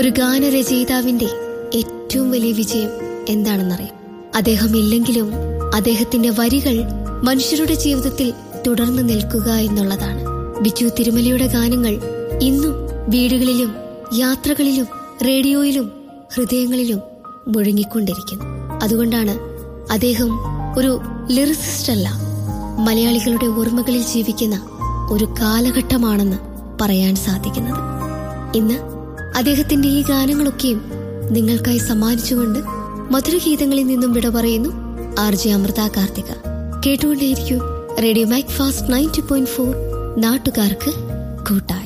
ഒരു ഗാനരചയിതാവിന്റെ ഏറ്റവും വലിയ വിജയം എന്താണെന്നറിയാം അദ്ദേഹം ഇല്ലെങ്കിലും അദ്ദേഹത്തിന്റെ വരികൾ മനുഷ്യരുടെ ജീവിതത്തിൽ തുടർന്നു നിൽക്കുക എന്നുള്ളതാണ് ബിജു തിരുമലയുടെ ഗാനങ്ങൾ ഇന്നും വീടുകളിലും യാത്രകളിലും റേഡിയോയിലും ഹൃദയങ്ങളിലും മുഴങ്ങിക്കൊണ്ടിരിക്കുന്നു അതുകൊണ്ടാണ് അദ്ദേഹം ഒരു ലിറിസിസ്റ്റ് അല്ല മലയാളികളുടെ ഓർമ്മകളിൽ ജീവിക്കുന്ന ഒരു കാലഘട്ടമാണെന്ന് പറയാൻ സാധിക്കുന്നത് ഇന്ന് അദ്ദേഹത്തിന്റെ ഈ ഗാനങ്ങളൊക്കെയും നിങ്ങൾക്കായി സമ്മാനിച്ചുകൊണ്ട് മധുരഗീതങ്ങളിൽ നിന്നും വിട പറയുന്നു ആർ ജെ അമൃത കാർത്തിക കേട്ടുകൊണ്ടേയിരിക്കൂ radio Mac fast ninety point four നാട്ടുകാർക്ക് കൂട്ടായി